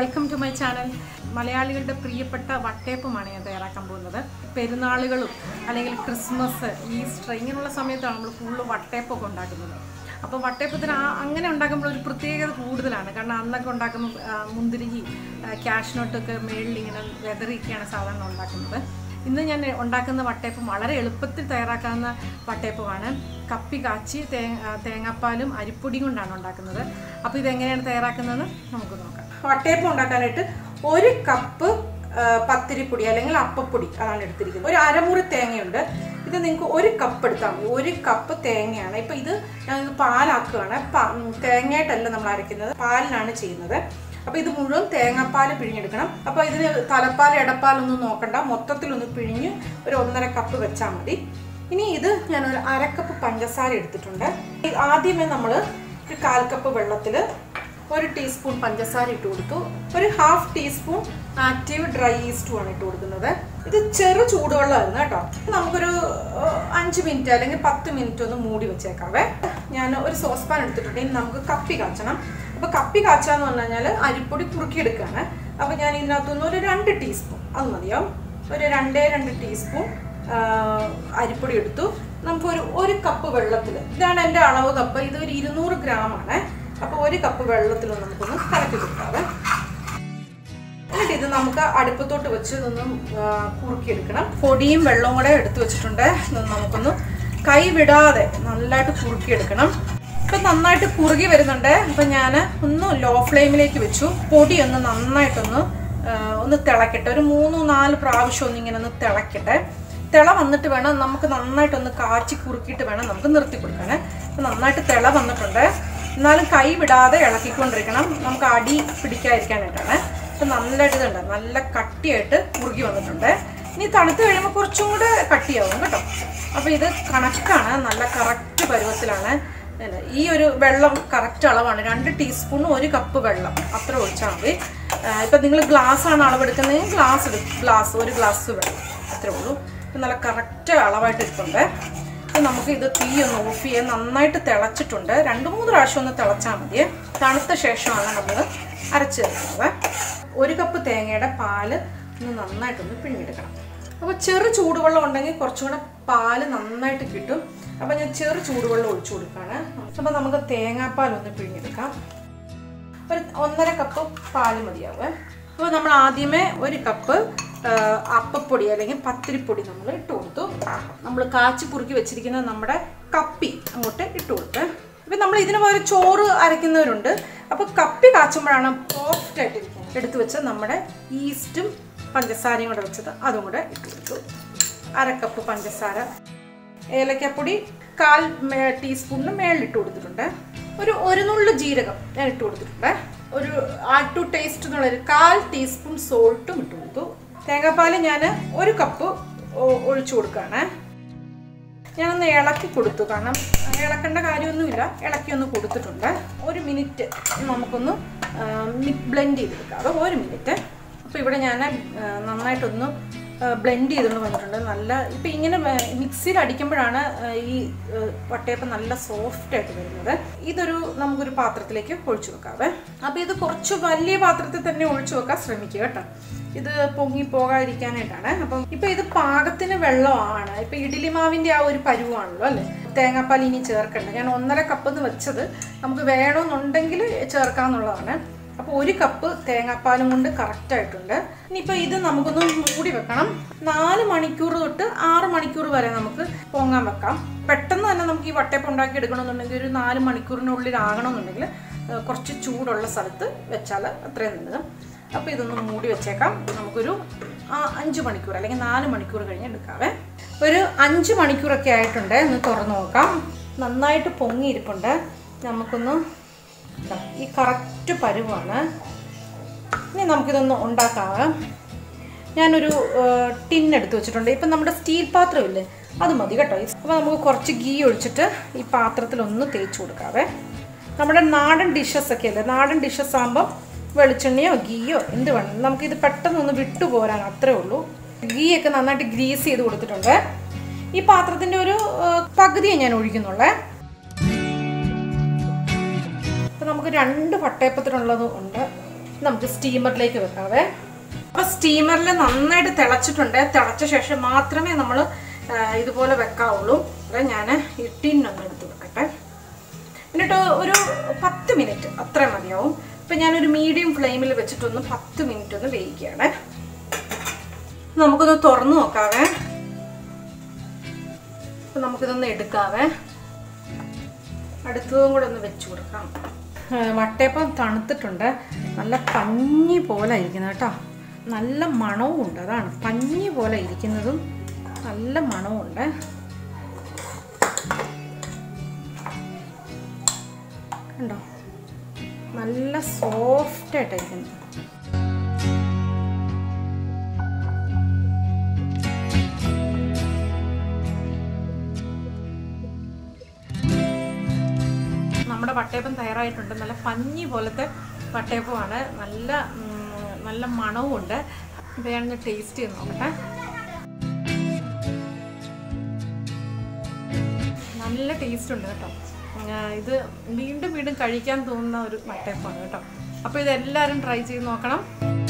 welcome to my channel മലയാളികളുടെ പ്രിയപ്പെട്ട വട്ടയപ്പമാണ് ഞാൻ തയ്യാറാക്കാൻ പോകുന്നത് പെരുന്നാളുകളും അല്ലെങ്കിൽ ക്രിസ്മസ് ഈസ്റ്റർ ഇങ്ങനെയുള്ള സമയത്താണ് നമ്മൾ ഫുള്ള് വട്ടയപ്പമൊക്കെ ഉണ്ടാക്കുന്നത് അപ്പോൾ വട്ടയപ്പത്തിന് ആ അങ്ങനെ ഉണ്ടാക്കുമ്പോൾ ഒരു പ്രത്യേകത കൂടുതലാണ് കാരണം അന്നൊക്കെ ഉണ്ടാക്കുന്ന ആ, മുന്തിരിങ്ങി ക്യാഷ്നോട്ടൊക്കെ മേളിൽ ഇങ്ങനെ വെതറിയൊക്കെയാണ് സാധാരണ ഉണ്ടാക്കുന്നത് ഇന്ന് ഞാൻ ഉണ്ടാക്കുന്ന വട്ടയപ്പം വളരെ എളുപ്പത്തിൽ തയ്യാറാക്കാവുന്ന വട്ടയപ്പമാണ് കപ്പി കാച്ചി തേ ആ, തേങ്ങാപ്പാലും അരിപ്പൊടിയും കൊണ്ടാണ് ഉണ്ടാക്കുന്നത് അപ്പോൾ ഇതെങ്ങനെയാണ് തയ്യാറാക്കുന്നത് നമുക്ക് നോക്കാം വട്ടയപ്പം ഉണ്ടാക്കാനായിട്ട് ഒരു കപ്പ് ആ, പത്തിരിപ്പൊടി അല്ലെങ്കിൽ അപ്പപ്പൊടി അതാണ് എടുത്തിരിക്കുന്നത് ഒരു അരമുറി തേങ്ങയുണ്ട് ഇത് നിങ്ങൾക്ക് ഒരു കപ്പ് എടുത്താൽ മതി ഒരു കപ്പ് തേങ്ങയാണ് ഇപ്പം ഇത് ഞാൻ ഇത് പാലാക്കുകയാണ് പ- ഉം, തേങ്ങയായിട്ടല്ല നമ്മൾ അരയ്ക്കുന്നത് പാലിനാണ് ചെയ്യുന്നത് അപ്പോൾ ഇത് മുഴുവൻ തേങ്ങാപ്പാൽ പിഴിഞ്ഞെടുക്കണം അപ്പോൾ ഇതിന് തലപ്പാൽ ഇടപ്പാലൊന്നും നോക്കണ്ട മൊത്തത്തിലൊന്ന് പിഴിഞ്ഞ് ഒരു ഒന്നര കപ്പ് വെച്ചാൽ മതി ഇനി ഇത് ഞാൻ ഒരു അരക്കപ്പ് പഞ്ചസാര എടുത്തിട്ടുണ്ട് ഈ ആദ്യമേ നമ്മൾ ഒരു കാൽ കപ്പ് വെള്ളത്തിൽ ഒരു ടീസ്പൂൺ പഞ്ചസാര ഇട്ട് കൊടുത്തു ഒരു ഹാഫ് ടീസ്പൂൺ ആക്റ്റീവ് ഡ്രൈ ഈസ്റ്റും ആണ് ഇട്ട് കൊടുക്കുന്നത് ഇത് ചെറു ചൂടുവെള്ളമായിരുന്നു കേട്ടോ നമുക്കൊരു ഏഹ്, അഞ്ച് മിനിറ്റ് അല്ലെങ്കിൽ പത്ത് മിനിറ്റ് ഒന്ന് മൂടി വെച്ചേക്കാവേ ഞാൻ ഒരു സോസ് പാൻ എടുത്തിട്ടുണ്ട് ഇനി നമുക്ക് കപ്പി കാച്ചണം അപ്പോൾ കപ്പി കാച്ചാന്ന് പറഞ്ഞു കഴിഞ്ഞാൽ അരിപ്പൊടി കുറുക്കിയെടുക്കുകയാണ് അപ്പോൾ ഞാൻ ഇതിനകത്തുനിന്ന് ഒരു രണ്ട് ടീസ്പൂൺ അത് മതിയോ ഒരു രണ്ടേ രണ്ട് ടീസ്പൂൺ ആഹ്, അരിപ്പൊടി എടുത്തു നമുക്കൊരു ഒരു കപ്പ് വെള്ളത്തിൽ ഇതാണ് എൻ്റെ അളവ് കപ്പ് ഇത് ഒരു ഇരുന്നൂറ് ഗ്രാം ആണ് അപ്പോൾ ഒരു കപ്പ് വെള്ളത്തിൽ നമുക്കൊന്ന് കലക്കി കൊടുക്കാവേ എന്നിട്ട് ഇത് നമുക്ക് അടുപ്പത്തോട്ട് വെച്ച് ഇതൊന്ന് ആ, കുറുക്കിയെടുക്കണം പൊടിയും വെള്ളവും കൂടെ എടുത്തു വെച്ചിട്ടുണ്ട് ഇത് നമുക്കൊന്ന് കൈ വിടാതെ നല്ലതായിട്ട് കുറുക്കിയെടുക്കണം ഇപ്പം നന്നായിട്ട് കുറുകി വരുന്നുണ്ട് അപ്പം ഞാൻ ഒന്ന് ലോ ഫ്ലെയിമിലേക്ക് വെച്ചു പൊടി ഒന്ന് നന്നായിട്ടൊന്ന് ആ, ഒന്ന് തിളക്കട്ടെ ഒരു മൂന്ന് നാല് പ്രാവശ്യം ഒന്ന് ഇങ്ങനെ ഒന്ന് തിളക്കട്ടെ തിള വന്നിട്ട് വേണം നമുക്ക് നന്നായിട്ടൊന്ന് കാച്ചി കുറുക്കിയിട്ട് വേണം നമുക്ക് നിർത്തി കൊടുക്കാനേ അപ്പം നന്നായിട്ട് തിള വന്നിട്ടുണ്ട് എന്നാലും കൈ വിടാതെ ഇളക്കിക്കൊണ്ടിരിക്കണം നമുക്ക് അടി പിടിക്കാതിരിക്കാനായിട്ടാണ് അപ്പം നല്ലതായിട്ട് ഇതുണ്ട് നല്ല കട്ടിയായിട്ട് കുറുകി വന്നിട്ടുണ്ട് ഇനി തണുത്ത് കഴിയുമ്പോൾ കുറച്ചും കൂടെ കട്ടിയാവും കേട്ടോ അപ്പോൾ ഇത് കണക്കാണ് നല്ല കറക്റ്റ് പരുവത്തിലാണ് പിന്നെ ഈ ഒരു വെള്ളം കറക്റ്റ് അളവാണ് രണ്ട് ടീസ്പൂൺ ഒരു കപ്പ് വെള്ളം അത്ര ഒഴിച്ചാൽ മതി ഇപ്പം നിങ്ങൾ ഗ്ലാസ് ആണ് അളവെടുക്കുന്നതെങ്കിൽ ഗ്ലാസ് എടുക്കും ഗ്ലാസ് ഒരു ഗ്ലാസ് വെള്ളം അത്രേ ഉള്ളൂ ഇപ്പം നല്ല കറക്റ്റ് അളവായിട്ട് ഇരിപ്പുണ്ട് ഇപ്പം നമുക്ക് ഇത് തീ ഒന്ന് ഓഫ് ചെയ്യാൻ നന്നായിട്ട് തിളച്ചിട്ടുണ്ട് രണ്ട് മൂന്ന് പ്രാവശ്യം ഒന്ന് തിളച്ചാൽ മതി തണുത്ത ശേഷമാണ് നമ്മൾ അരച്ച് ചേർക്കുന്നത് ഒരു കപ്പ് തേങ്ങയുടെ പാല് ഒന്ന് നന്നായിട്ടൊന്ന് പിഴിഞ്ഞെടുക്കണം അപ്പോൾ ചെറു ചൂടുവെള്ളം ഉണ്ടെങ്കിൽ കുറച്ചും കൂടെ പാല് നന്നായിട്ട് കിട്ടും അപ്പോൾ ഞാൻ ചെറു ചൂടുവെള്ളം ഒഴിച്ചു കൊടുക്കുകയാണ് അപ്പോൾ നമുക്ക് തേങ്ങാപ്പാൽ ഒന്ന് പിഴിഞ്ഞെടുക്കാം ഒരു ഒന്നര കപ്പ് പാല് മതിയാവേ അപ്പോൾ നമ്മൾ ആദ്യമേ ഒരു കപ്പ് ആ, അപ്പപ്പൊടി അല്ലെങ്കിൽ പത്തിരിപ്പൊടി നമ്മൾ ഇട്ട് കൊടുത്തു നമ്മൾ കാച്ചി കുറുക്കി വെച്ചിരിക്കുന്ന നമ്മുടെ കപ്പി അങ്ങോട്ട് ഇട്ട് കൊടുത്ത് ഇപ്പം നമ്മൾ ഇതിന് പകരം ചോറ് അരയ്ക്കുന്നവരുണ്ട് അപ്പോൾ കപ്പി കാച്ചുമ്പോഴാണ് സോഫ്റ്റ് ആയിട്ടിരിക്കുന്നത് എടുത്തു വെച്ച നമ്മുടെ ഈസ്റ്റും പഞ്ചസാരയും കൂടെ വെച്ചത് അതും കൂടെ ഇട്ട് കൊടുത്തു അര കപ്പ് പഞ്ചസാര ഏലക്കപ്പൊടി കാൽ മേ- ടീസ്പൂണിന് മേളിലിട്ട് കൊടുത്തിട്ടുണ്ട് ഒരു ഒരു നുള്ളു ജീരകം ഞാൻ ഇട്ട് കൊടുത്തിട്ടുണ്ട് ഒരു ആഡ് ടു ടേസ്റ്റ് എന്നുള്ളൊരു കാൽ ടീസ്പൂൺ സോൾട്ടും ഇട്ട് കൊടുത്തു തേങ്ങാപ്പാൽ ഞാൻ ഒരു കപ്പ് ഒ- ഒഴിച്ചു കൊടുക്കുകയാണ് ഞാനൊന്ന് ഇളക്കി കൊടുത്തു കാരണം ഇളക്കേണ്ട കാര്യമൊന്നുമില്ല ഇളക്കി ഒന്ന് കൊടുത്തിട്ടുണ്ട് ഒരു മിനിറ്റ് നമുക്കൊന്ന് ബ്ലെൻഡ് ചെയ്തെടുക്കാം അത് ഒരു മിനിറ്റ് അപ്പോൾ ഇവിടെ ഞാൻ നന്നായിട്ടൊന്ന് ബ്ലെൻഡ് ചെയ്തുകൊണ്ട് വന്നിട്ടുണ്ട് നല്ല ഇപ്പം ഇങ്ങനെ മിക്സിയിൽ അടിക്കുമ്പോഴാണ് ആ, ഈ ആ, വട്ടയപ്പം നല്ല സോഫ്റ്റ് ആയിട്ട് വരുന്നത് ഇതൊരു നമുക്കൊരു പാത്രത്തിലേക്ക് ഒഴിച്ചു വെക്കാവേ അപ്പോൾ ഇത് കുറച്ച് വലിയ പാത്രത്തിൽ തന്നെ ഒഴിച്ചു വെക്കാൻ ശ്രമിക്കുക കേട്ടോ ഇത് പൊങ്ങി പോകാതിരിക്കാനായിട്ടാണ് അപ്പം ഇപ്പൊ ഇത് പാകത്തിന് വെള്ളമാണ് ഇപ്പൊ ഇഡ്ഡലി മാവിന്റെ ആ ഒരു പരുവാണല്ലോ അല്ലേ തേങ്ങാപ്പാൽ ഇനി ചേർക്കണ്ട ഞാൻ ഒന്നര കപ്പ് എന്ന് വെച്ചത് നമുക്ക് വേണമെന്നുണ്ടെങ്കിൽ ചേർക്കാന്നുള്ളതാണ് അപ്പോൾ ഒരു കപ്പ് തേങ്ങാപ്പാലും കൊണ്ട് കറക്റ്റ് ആയിട്ടുണ്ട് ഇനിയിപ്പോൾ ഇത് നമുക്കൊന്ന് മൂടി വെക്കണം നാല് മണിക്കൂർ തൊട്ട് ആറ് മണിക്കൂർ വരെ നമുക്ക് പൊങ്ങാൻ വെക്കാം പെട്ടെന്ന് തന്നെ നമുക്ക് ഈ വട്ടയപ്പം ഉണ്ടാക്കി എടുക്കണമെന്നുണ്ടെങ്കിൽ ഒരു നാല് മണിക്കൂറിനുള്ളിൽ ആകണമെന്നുണ്ടെങ്കിൽ ഏഹ്, കുറച്ച് ചൂടുള്ള സ്ഥലത്ത് വെച്ചാൽ അത്രയും നല്ലത് അപ്പോൾ ഇതൊന്ന് മൂടി വെച്ചേക്കാം നമുക്കൊരു ആ, അഞ്ച് മണിക്കൂർ അല്ലെങ്കിൽ നാല് മണിക്കൂർ കഴിഞ്ഞ് എടുക്കാവേ ഒരു അഞ്ച് മണിക്കൂറൊക്കെ ആയിട്ടുണ്ട് ഒന്ന് തുറന്ന് നോക്കാം നന്നായിട്ട് പൊങ്ങിയിരിപ്പുണ്ട് നമുക്കൊന്ന് ഇതാ, ഈ കറക്റ്റ് പരുവാണ് ഇനി നമുക്കിതൊന്ന് ഉണ്ടാക്കാം ഞാനൊരു ടിൻ എടുത്ത് വെച്ചിട്ടുണ്ട് ഇപ്പം നമ്മുടെ സ്റ്റീൽ പാത്രമില്ലേ അത് മതി കേട്ടോ അപ്പോൾ നമുക്ക് കുറച്ച് ഗീ ഒഴിച്ചിട്ട് ഈ പാത്രത്തിലൊന്ന് തേച്ച് കൊടുക്കാവേ നമ്മുടെ നാടൻ ഡിഷസ് ഒക്കെ അല്ലേ നാടൻ ഡിഷസ് ആകുമ്പോൾ വെളിച്ചെണ്ണയോ ഗീയോ എന്ത് വേണം നമുക്കിത് പെട്ടെന്ന് ഒന്ന് വിട്ടുപോരാൻ അത്രേ ഉള്ളൂ ഗീ ഒക്കെ നന്നായിട്ട് ഗ്രീസ് ചെയ്ത് കൊടുത്തിട്ടുണ്ട് ഈ പാത്രത്തിൻ്റെ ഒരു ആ, പകുതിയെ ഞാൻ ഒഴിക്കുന്നുള്ളേ അപ്പം നമുക്ക് രണ്ട് വട്ടയപ്പത്തിനുള്ളത് ഉണ്ട് നമുക്ക് സ്റ്റീമറിലേക്ക് വെക്കാവേ അപ്പോൾ സ്റ്റീമറിൽ നന്നായിട്ട് തിളച്ചിട്ടുണ്ട് തിളച്ച ശേഷം മാത്രമേ നമ്മൾ ഇതുപോലെ വെക്കാവുള്ളൂ അത് ഞാൻ ഈ ടിന്നൊന്ന് എടുത്ത് വെക്കട്ടെ എന്നിട്ട് ഒരു പത്ത് മിനിറ്റ് അത്ര മതിയാവും ഇപ്പം ഞാനൊരു മീഡിയം ഫ്ലെയിമിൽ വെച്ചിട്ടൊന്ന് പത്ത് മിനിറ്റ് ഒന്ന് വേവിക്കുകയാണ് നമുക്കൊന്ന് തുറന്നു നോക്കാവേ അപ്പം നമുക്കിതൊന്ന് എടുക്കാവേ അടുത്തതും കൂടെ ഒന്ന് വെച്ച് കൊടുക്കാം വട്ടയപ്പം തണുത്തിട്ടുണ്ട് നല്ല പഞ്ഞി പോലെ ഇരിക്കുന്നത് കേട്ടോ നല്ല മണവും ഉണ്ട് അതാണ് പഞ്ഞി പോലെ ഇരിക്കുന്നതും നല്ല മണവും ഉണ്ട് കണ്ടോ നല്ല സോഫ്റ്റ് ആയിട്ടായിരിക്കുന്നു നമ്മുടെ വട്ടയപ്പം തയ്യാറായിട്ടുണ്ട് നല്ല പഞ്ഞി പോലത്തെ വട്ടയപ്പമാണ് നല്ല ഉം, നല്ല മണവും ഉണ്ട് ഇത് ഞാനൊന്ന് ടേസ്റ്റ് ചെയ്ത് നോക്കട്ടെ നല്ല ടേസ്റ്റ് ഉണ്ട് കേട്ടോ ആ, ഇത് വീണ്ടും വീണ്ടും കഴിക്കാൻ തോന്നുന്ന ഒരു വട്ടയപ്പമാണ് കേട്ടോ അപ്പോൾ ഇതെല്ലാവരും ട്രൈ ചെയ്ത് നോക്കണം